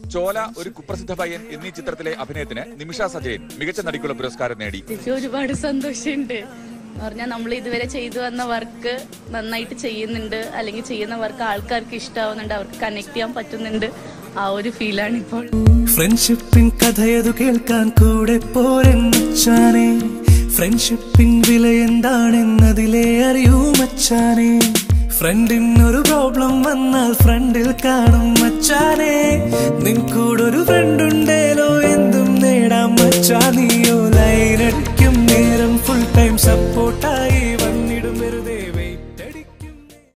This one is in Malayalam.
ചോല ഒരു കുപ്രസിദ്ധ പയ്യൻ എന്നീ ചിത്രത്തിലെ അഭിനയത്തിന് നിമിഷ സജയൻ മികച്ച നടിക്കുള്ള പുരസ്കാരം നേടി എനിക്ക് ഒരുപാട് സന്തോഷമുണ്ട് എന്ന് പറഞ്ഞാൽ നമ്മൾ ഇതുവരെ ചെയ്തു വന്ന വർക്ക് നന്നായിട്ട് ചെയ്യുന്നുണ്ട് അല്ലെങ്കിൽ ചെയ്യുന്ന വർക്ക് ആൾക്കാർക്ക് ഇഷ്ടാവുന്നുണ്ട് അവർക്ക് കണക്ട് ചെയ്യാൻ പറ്റുന്നുണ്ട് ആ ഒരു ഫീലാണ് ഇപ്പോൾ ഫ്രണ്ട്ഷിപ്പിൻ കഥയതു കേൾക്കാൻ കൂടെ പോരൻ മച്ചാനെ ഫ്രണ്ട്ഷിപ്പിൻ വില എന്താണെന്നതിലെ അറിയൂ മച്ചാനെ ഫ്രണ്ടിനൊരു പ്രോബ്ലം വന്നാൽ ഫ്രണ്ടിൽ കാണും മച്ചാനെ നിൻ കൂടൊരു ഫ്രണ്ടുണ്ട്